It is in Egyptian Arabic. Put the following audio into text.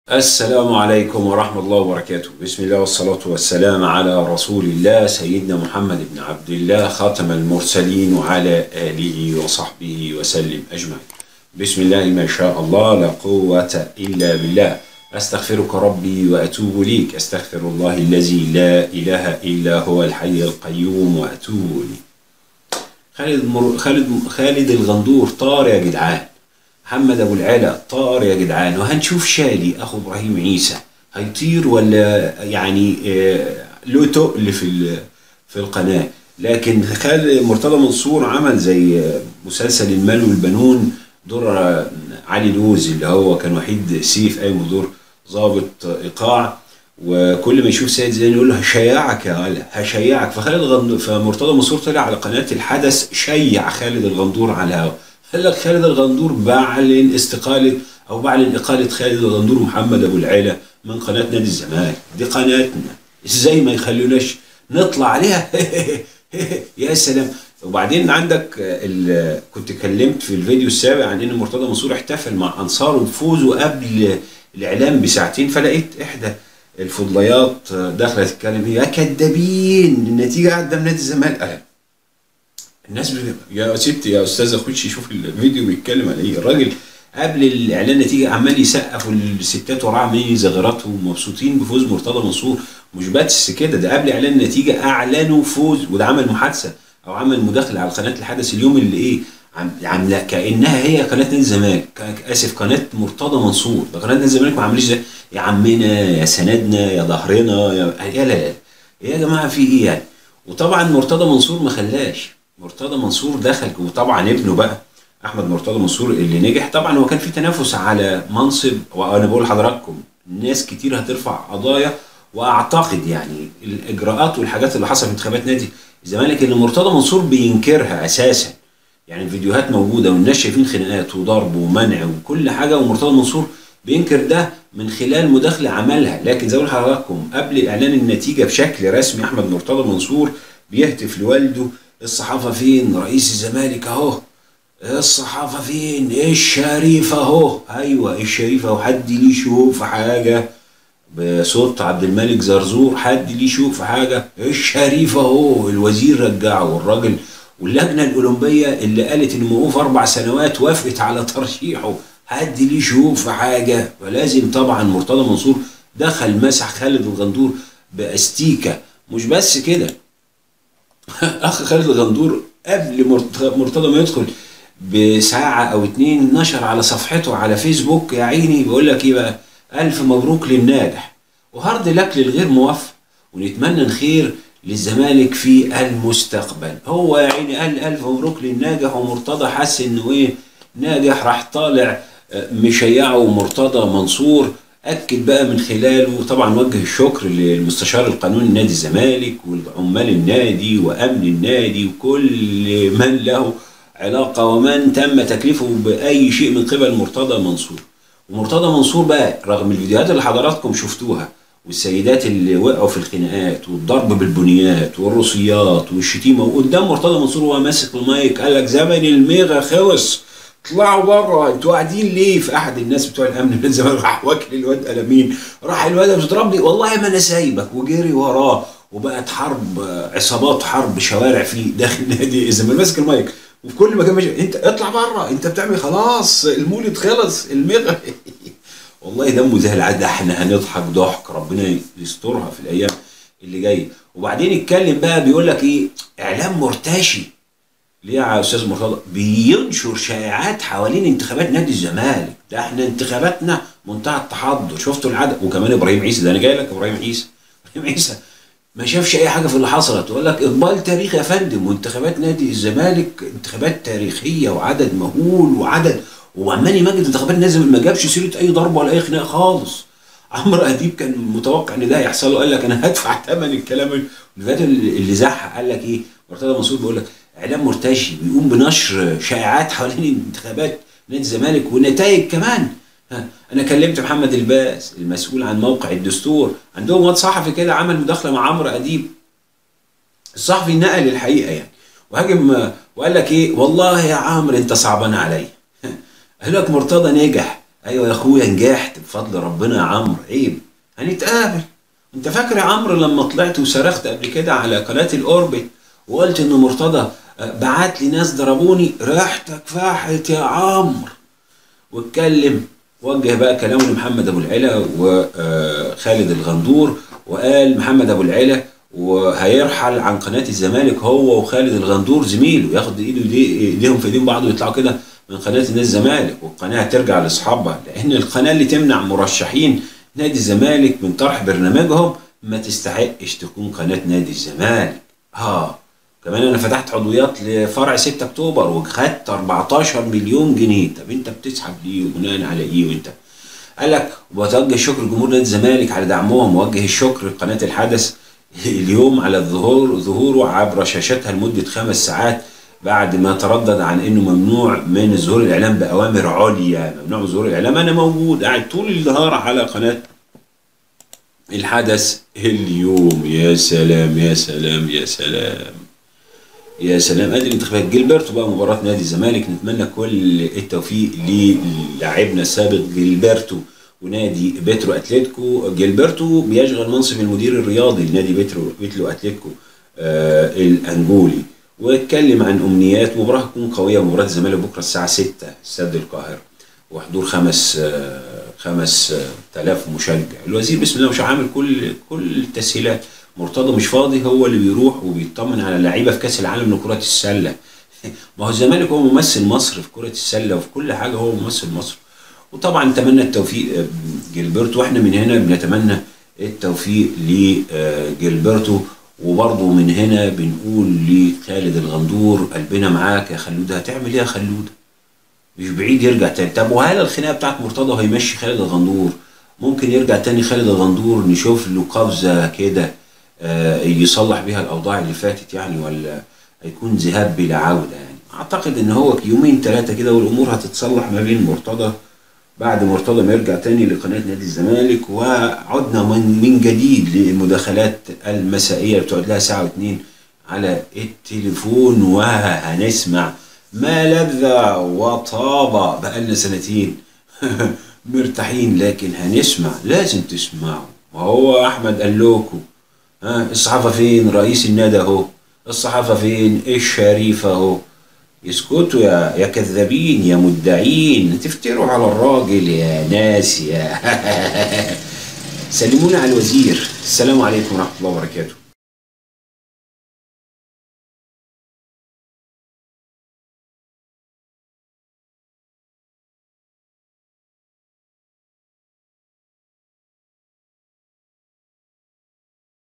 السلام عليكم ورحمة الله وبركاته بسم الله والصلاة والسلام على رسول الله سيدنا محمد بن عبد الله خاتم المرسلين وعلى آله وصحبه وسلم أجمعين بسم الله ما شاء الله لا قوة إلا بالله أستغفرك ربي وأتوب ليك أستغفر الله الذي لا إله إلا هو الحي القيوم وأتوب ليه خالد مر... خالد خالد الغندور طار يا جدعان محمد ابو العلا طار يا جدعان وهنشوف شادي اخو ابراهيم عيسى هيطير ولا يعني آه، له تقل في ال- في القناه لكن خالد مرتضى منصور عمل زي آه، مسلسل المال والبنون دور آه، علي لوز اللي هو كان وحيد سيف قايم بدور ضابط ايقاع وكل ما يشوف سيد زين يقول له هشيعك يا غلا هشيعك فخالد غند... فمرتضى منصور طلع على قناه الحدث شيع خالد الغندور على الهواء قال لك خالد الغندور بعلن استقاله او بعلن اقاله خالد الغندور ومحمد ابو العلا من قناه نادي الزمالك دي قناتنا ازاي ما يخلوناش نطلع عليها يا سلام وبعدين عندك ال... كنت اتكلمت في الفيديو السابق عن ان مرتضى منصور احتفل مع انصاره بفوزه قبل الاعلام بساعتين فلقيت احدى الفضليات داخله تتكلم هي يا كدابين النتيجه قدام نادي الزمالك قال الناس بت... يا ستي يا استاذه خشي شوف الفيديو بيتكلم على ايه الراجل قبل الاعلان نتيجه عمال يسقف والستات وراه عمالين يزغرطوا ومبسوطين بفوز مرتضى منصور مش بس كده ده قبل اعلان النتيجه اعلنوا فوز وده عمل محادثه او عمل مداخله على قناه الحدث اليوم اللي ايه عم- عامله كانها هي قناه نادي الزمالك ك- اسف قناه مرتضى منصور ده قناه نادي الزمالك ما عملش زي يا عمنا يا سندنا يا ظهرنا يا يا لا لا يا جماعه في ايه يعني وطبعا مرتضى منصور ما خلاش مرتضى منصور دخل وطبعا ابنه بقى احمد مرتضى منصور اللي نجح طبعا هو كان في تنافس على منصب وانا بقول لحضراتكم ناس كتير هترفع قضايا واعتقد يعني الاجراءات والحاجات اللي حصلت في انتخابات نادي الزمالك اللي مرتضى منصور بينكرها اساسا يعني الفيديوهات موجوده والناس شايفين خناقات وضرب ومنع وكل حاجه ومرتضى منصور بينكر ده من خلال مداخله عملها لكن زي ما بقول لحضراتكم قبل اعلان النتيجه بشكل رسمي احمد مرتضى منصور بيهتف لوالده الصحافه فين رئيس الزمالك اهو الصحافه فين الشريف اهو ايوه الشريف اهو حد ليه يشوف حاجه بصوت عبد الملك زرزور حد ليه يشوف حاجه الشريف اهو الوزير رجعه والراجل واللجنه الاولمبيه اللي قالت ان موقوف اربع سنوات وافقت على ترشيحه حد ليه يشوف حاجه ولازم طبعا مرتضى منصور دخل مسح خالد الغندور باستيكه مش بس كده اخ خالد الغندور قبل مرت- مرتضى ما يدخل بساعة أو اتنين نشر على صفحته على فيسبوك يا عيني بيقول لك إيه بقى ألف مبروك للناجح وهارد لك للغير موفق ونتمنى الخير للزمالك في المستقبل هو يا عيني قال ألف مبروك للناجح ومرتضى حس إنه إيه ناجح راح طالع آه، مشيعه مرتضى منصور أكد بقى من خلاله طبعا وجه الشكر للمستشار القانوني نادي الزمالك وعمال النادي وأمن النادي وكل من له علاقة ومن تم تكليفه بأي شيء من قبل مرتضى منصور ومرتضى منصور بقى رغم الفيديوهات اللي حضراتكم شفتوها والسيدات اللي وقعوا في الخناقات والضرب بالبنيات والروسيات والشتيمة وقدام مرتضى منصور وهو ماسك المايك قال لك زمن الميغا خلص اطلعوا بره انتوا قاعدين ليه في احد الناس بتوع الامن من زمان راح واكل الواد قلمين راح الواد بتضربني والله ما انا سايبك وجري وراه وبقت حرب آه، عصابات حرب شوارع في داخل نادي الزمالك ماسك المايك وفي كل مكان ماشي انت اطلع بره انت بتعمل خلاص المولد خلص المغ والله دمه زي العاده احنا هنضحك ضحك ربنا يسترها في الايام اللي جايه وبعدين اتكلم بقى بيقول لك ايه اعلام مرتشي ليه يا استاذ مرتضى بينشر شائعات حوالين انتخابات نادي الزمالك ده احنا انتخاباتنا منتهى التحضر شفتوا العدد وكمان ابراهيم عيسى ده انا جاي لك ابراهيم عيسى ابراهيم عيسى ما شافش اي حاجه في اللي حصلت يقول لك اقبال تاريخي يا فندم وانتخابات نادي الزمالك انتخابات تاريخيه وعدد مهول وعدد وعمال يمجد انتخابات نادي الزمالك ما جابش سيره اي ضرب ولا اي خناق خالص عمرو اديب كان متوقع ان ده هيحصل له قال لك انا هدفع ثمن الكلام اللي اللي زعق قال لك ايه مرتضى منصور بيقول لك اعلام مرتشي بيقوم بنشر شائعات حوالين انتخابات نادي الزمالك ونتائج كمان ها انا كلمت محمد الباس المسؤول عن موقع الدستور عندهم واد صحفي كده عمل مداخله مع عمرو اديب الصحفي نقل الحقيقه يعني وهاجم وقال لك ايه والله يا عمرو انت صعبان عليا قال لك مرتضى نجح ايوه يا اخويا نجحت بفضل ربنا يا عمرو عيب هنتقابل انت فاكر يا عمرو لما طلعت وصرخت قبل كده على قناه الاوربت وقلت ان مرتضى آه، بعت لي ناس ضربوني ريحتك فاحت يا عمرو واتكلم وجه بقى كلامه لمحمد ابو العلا وخالد الغندور وقال محمد ابو العلا وهيرحل عن قناه الزمالك هو وخالد الغندور زميله ياخد ايده دي ايديهم في ايدين بعض ويطلعوا كده من قناه نادي الزمالك والقناه هترجع لاصحابها لان القناه اللي تمنع مرشحين نادي الزمالك من طرح برنامجهم ما تستحقش تكون قناه نادي الزمالك اه كمان انا فتحت عضويات لفرع 6 اكتوبر وخدت 14 مليون جنيه طب انت بتسحب ليه وبناء على ايه وانت قال لك وبتوجه الشكر لجمهور نادي الزمالك على دعمهم ووجه الشكر لقناه الحدث اليوم على الظهور ظهوره عبر شاشتها لمده خمس ساعات بعد ما تردد عن انه ممنوع من ظهور الاعلام باوامر عليا ممنوع من ظهور الاعلام انا موجود قاعد طول النهار على قناه الحدث اليوم يا سلام يا سلام يا سلام يا سلام ادي الانتخابات جيلبرتو بقى مباراه نادي الزمالك نتمنى كل التوفيق للاعبنا السابق جيلبرتو ونادي بيترو اتلتيكو جيلبرتو بيشغل منصب المدير الرياضي لنادي بيترو بيترو اتلتيكو آه الانجولي واتكلم عن امنيات مباراه تكون قويه مباراه الزمالك بكره الساعه 6 استاد القاهره وحضور خمس آه خمس آه آلاف مشجع الوزير بسم الله مش عامل كل كل التسهيلات مرتضى مش فاضي هو اللي بيروح وبيطمن على لعيبه في كاس العالم لكره السله ما هو الزمالك هو ممثل مصر في كره السله وفي كل حاجه هو ممثل مصر وطبعا نتمنى التوفيق جيلبرتو واحنا من هنا بنتمنى التوفيق لجيلبرتو وبرضه من هنا بنقول لخالد الغندور قلبنا معاك يا خلود هتعمل ايه يا خلود؟ مش بعيد يرجع تاني طب وهل الخناقه بتاعت مرتضى هيمشي خالد الغندور ممكن يرجع تاني خالد الغندور نشوف له قفزه كده آه يصلح بيها الاوضاع اللي فاتت يعني ولا هيكون ذهاب بلا عوده يعني اعتقد ان هو يومين ثلاثه كده والامور هتتصلح ما بين مرتضى بعد مرتضى ما يرجع تاني لقناه نادي الزمالك وعدنا من, من جديد للمداخلات المسائيه اللي بتقعد لها ساعه واتنين على التليفون وهنسمع ما لذ وطاب بقالنا سنتين مرتاحين لكن هنسمع لازم تسمعوا وهو احمد قال لكم ها الصحافه فين رئيس النادي اهو الصحافه فين الشريف اهو يسكتوا يا يا كذابين يا مدعين تفتروا على الراجل يا ناس يا سلمونا على الوزير السلام عليكم ورحمه الله وبركاته